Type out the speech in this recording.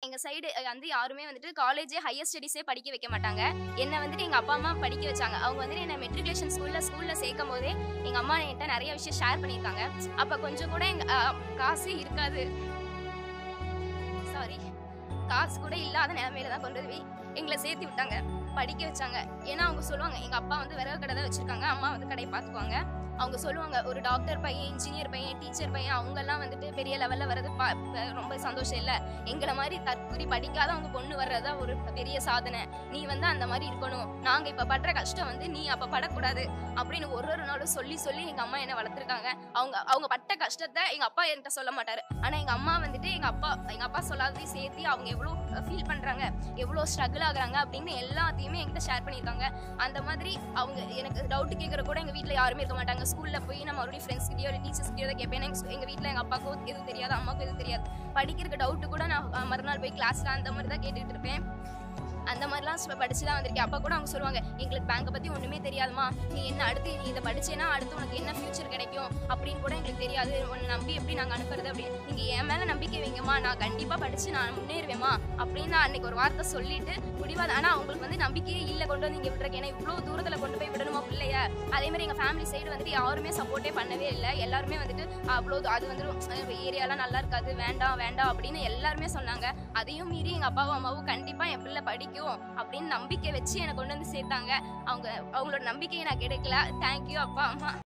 எங்கள் சைடு வந்து யாருமே வந்துட்டு காலேஜே ஹையர் ஸ்டடீஸே படிக்க வைக்க மாட்டாங்க என்னை வந்துட்டு எங்கள் அப்பா அம்மா படிக்க வச்சாங்க அவங்க வந்துட்டு என்னை மெட்ரிகுலேஷன் ஸ்கூலில் ஸ்கூலில் சேர்க்கும் போதே எங்கள் அம்மா என்கிட்ட நிறைய விஷயம் ஷேர் பண்ணியிருக்காங்க அப்போ கொஞ்சம் கூட எங்கள் காசு இருக்காது சாரி காசு கூட இல்லாத நிலைமையில தான் கொண்டு போய் எங்களை சேர்த்து விட்டாங்க படிக்க வச்சாங்க ஏன்னா அவங்க சொல்லுவாங்க எங்கள் அப்பா வந்து விறகு கடை தான் வச்சுருக்காங்க அம்மா வந்து கடையை பார்த்துக்குவாங்க அவங்க சொல்லுவாங்க ஒரு டாக்டர் பையன் இன்ஜினியர் பையன் டீச்சர் பையன் அவங்கெல்லாம் வந்துட்டு பெரிய லெவலில் வர்றது பா ரொம்ப சந்தோஷம் இல்லை எங்களை மாதிரி தற்கூரி படிக்காதவங்க பொண்ணு வர்றதா ஒரு பெரிய சாதனை நீ வந்து அந்த மாதிரி இருக்கணும் நாங்கள் இப்போ படுற கஷ்டம் வந்து நீ அப்போ படக்கூடாது அப்படின்னு ஒரு ஒரு நாளும் சொல்லி சொல்லி எங்கள் அம்மா என்னை வளர்த்துருக்காங்க அவங்க அவங்க பட்ட கஷ்டத்தை எங்கள் அப்பா என்கிட்ட சொல்ல மாட்டாரு ஆனால் எங்கள் அம்மா வந்துட்டு எங்கள் அப்பா எங்கள் அப்பா சொல்லாததையும் சேர்த்து அவங்க எவ்வளோ ஃபீல் பண்ணுறாங்க எவ்வளோ ஸ்ட்ரகிள் ஆகுறாங்க அப்படின்னு எல்லாத்தையுமே என்கிட்ட ஷேர் பண்ணியிருக்காங்க அந்த மாதிரி அவங்க எனக்கு டவுட் கேட்குற கூட எங்கள் வீட்டில் யாருமே இருக்க மாட்டாங்க ஸ்கூலில் போய் நான் மறுபடியும் ஃப்ரெண்ட்ஸ் கிட்டயோ இல்லை டீச்சர்ஸ் கிட்டயோ தான் கேட்பேன் எங்கள் எங்கள் வீட்டில் எங்கள் அப்பாவுக்கும் எதுவும் தெரியாது அம்மாவுக்கும் எதுவும் தெரியாது படிக்கிறதுக்கு டவுட்டு கூட நான் அஹ், மறுநாள் போய் கிளாஸில் அந்த மாதிரி தான் கேட்டுட்டு இருப்பேன் அந்த மாதிரிலாம் ஸ்ப- படிச்சு தான் வந்திருக்கேன் அப்போ கூட அவங்க சொல்லுவாங்க எங்களுக்கு பேங்கை பற்றி ஒன்றுமே தெரியாதுமா நீ என்ன அடுத்து நீ இதை படிச்சேன்னா அடுத்து உனக்கு என்ன ஃபியூச்சர் கிடைக்கும் அப்படின்னு கூட எங்களுக்கு தெரியாது உன்னை நம்பி எப்படி நாங்கள் அனுப்புறது அப்படின்னு நீங்கள் என் மேலே நம்பிக்கை வைங்கம்மா நான் கண்டிப்பாக படித்து நான் முன்னேறுவேம்மா அப்படின்னு நான் அன்னைக்கு ஒரு வார்த்தை சொல்லிட்டு முடிவாது ஆனால் அவங்களுக்கு வந்து நம்பிக்கையே இல்லை கொண்டு வந்து இங்கே விட்டுருக்கேன் ஏன்னா இவ்வளோ தூரத்தில் கொண்டு போய் விடணுமா பிள்ளைய அதே மாதிரி எங்கள் ஃபேமிலி சைடு வந்துட்டு யாருமே சப்போர்ட்டே பண்ணவே இல்லை எல்லாருமே வந்துட்டு அவ்வளோ அது வந்து ஏரியாலாம் நல்லா இருக்காது வேண்டாம் வேண்டாம் அப்படின்னு எல்லாருமே சொன்னாங்க அதையும் மீறி எங்கள் அப்பாவும் அம்மாவும் கண்டிப்பாக என் பிள்ளை படிக்கும் அப்படின்னு நம்பிக்கை வச்சு என்னை கொண்டு வந்து சேர்த்தாங்க அவங்க அவங்களோட நம்பிக்கையை நான் கிடைக்கல தேங்க்யூ அப்பா அம்மா